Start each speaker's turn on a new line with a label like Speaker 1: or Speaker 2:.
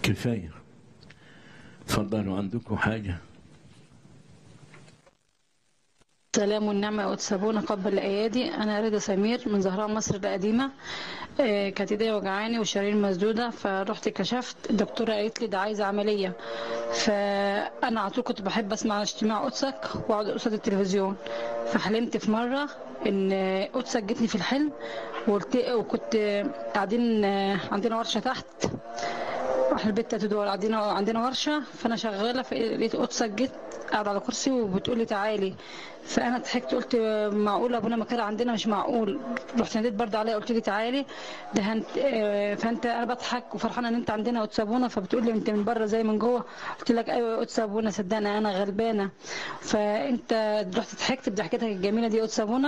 Speaker 1: كفاية اتفضلوا عندكم حاجة
Speaker 2: سلام والنعمة وتسابونا قبل الأيادي أنا رضا سمير من زهراء مصر القديمة آه، كانت ايديا وجعاني والشرايين مسدودة فرحت كشفت الدكتورة قالت لي ده عايزة عملية فأنا على طول كنت بحب أسمع اجتماع قدسك وأقعد قصاد التلفزيون فحلمت في مرة إن قدسك جتني في الحلم وقلت وكنت قاعدين آه، عندنا ورشة تحت احنا البيت تلات دول عندنا عندنا ورشه فانا شغاله فلقيت قدسك جت قاعده على كرسي وبتقول لي تعالي فانا ضحكت قلت معقول ابونا ما كان عندنا مش معقول رحت ناديت برضه عليا قلت لي تعالي ده هنت آه، فانت انا بضحك وفرحانه ان انت عندنا قدس ابونا فبتقول لي انت من بره زي من جوه قلت لك ايوه يا قدس ابونا صدقني انا غلبانه فانت رحت ضحكت بضحكتك الجميله دي يا قدس ابونا